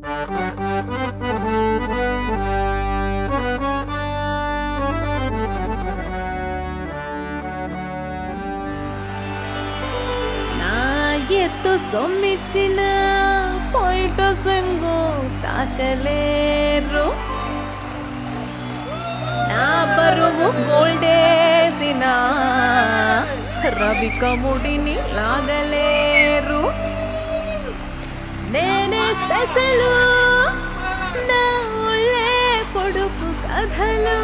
నా ఎత్తు సొమ్మిచ్చిన పొయిట సెంగు తాకలేరు నా బరువు గోల్డేసిన రవి కముడిని లాగలేరు నేనే స్పెషల్ నా ఒళ్ళే పొడుపు కథలు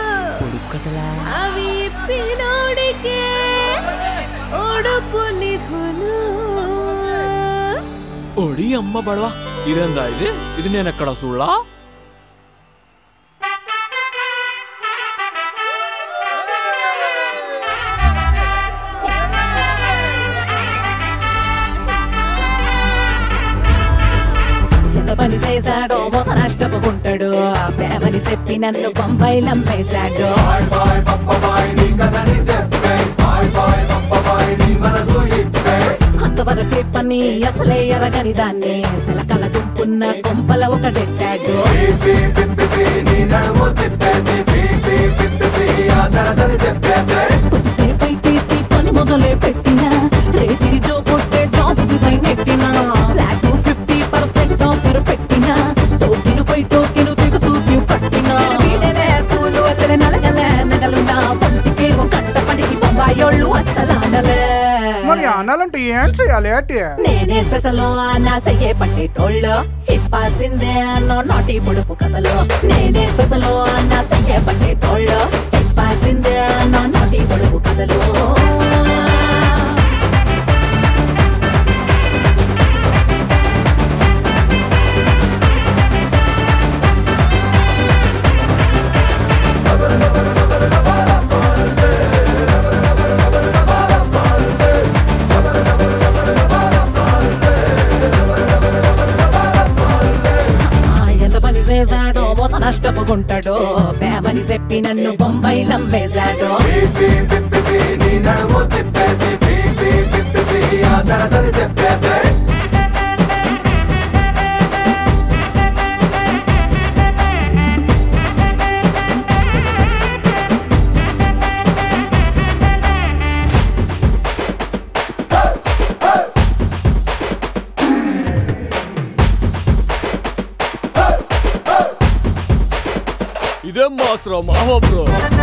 అవి పినోడికే ఒడుపు నిధులు ఒడి అమ్మ బడవా ఇదేందా ఇది ఇది నేను ఎక్కడ చూడలా ఎంత పని చేశాడో ఒక నష్టపోకుంటాడు ప్రేమని చెప్పి నన్ను బొంబాయిలో అమ్మేశాడు అంతవరకు పని అసలే ఎరగని దాన్ని సిలకల గుంపున్న కొంపల ఒకటెట్టాడు పై తీసి పని మొదలే పెట్టినా రేతిరి జాబ్ వస్తే జాబ్ డిజైన్ ఎట్టినా ఫ్లాట్ ఫిఫ్టీ పర్సెంట్ ఆఫర్ పెట్టినా టోకెను పై టోకెను తెగుతూ క్యూ కట్టినా వీడలే పూలు అసలే నలగలే నగలున్నా ఒంటికేమో కట్ట పనికి బొంబాయోళ్ళు అస్సలానలే మరి అనాలంటే ఏం చేయాలి అంటే నేనే స్పెషల్ నా సయ్యే పట్టేటోళ్ళు ఇప్పాల్సిందే అన్నో నాటి పొడుపు కథలు నేనే స్పెషల్ నా సయ్యే పట్టేటోళ్ళు ఇప్పాల్సిందే అన్నో నాటి పొడుపు కథలు ఆ, ఎంత పని చేశాడో మొత నష్టపోకుంటాడు ప్రేమని చెప్పి నన్ను బొంబాయిలో వేశాడు ఇదేం మాత్రం మావా బ్రో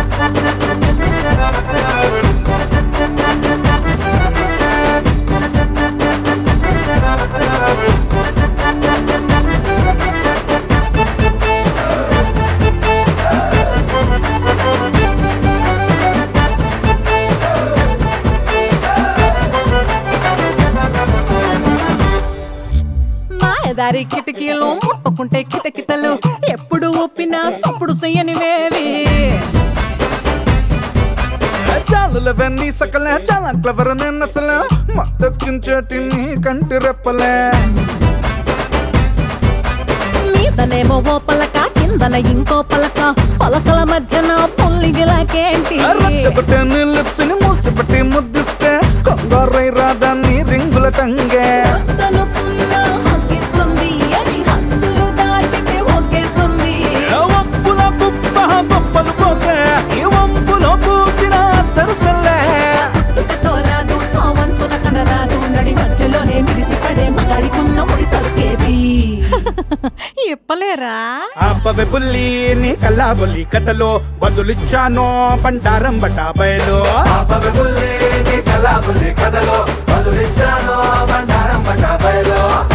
మాయదారి కిటికీలు ముట్టుకుంటే కిటకిటలు ఎప్పుడు ఒప్పినా సప్పుడు చెయ్యనివేవి చాలులవన్నీ సకలే చాలా క్లవర్ నేను అసలు మత్తకించేటి నీ కంటి రెప్పలే మీదనేమో ఓ పలక కిందన ఇంకో పలక పలకల మధ్యన పొల్లిగిలాకేంటి రచ్చబట్టే నీ లిప్స్ ని మూసిపెట్టి ముద్దిస్తే కొంగరై రాదా నీ రింగుల టంగే వద్దనుకున్నా హక్కిస్తుంది అది హద్దులు దాటితే ఒకేస్తుంది వంపుల కుప్ప బొప్పలు పోకే ఈ వంపులో పూసిన తెరుసలే పుట్టుకతో రాదు సోవంచున కనరాదు నడి మధ్యలోనే మిడిసి పడే మగాడికున్న ముడి సరుకేది ఇప్పలేరా ఆపవే బుల్లి నీ కల్లా బుల్లి కథలో బదులిచ్చానో బండారం బటాబయలో ఆపవే బుల్లి నీ కళాబుల్లి కథలో బదులిచ్చాను బండారం పట్టాబయలో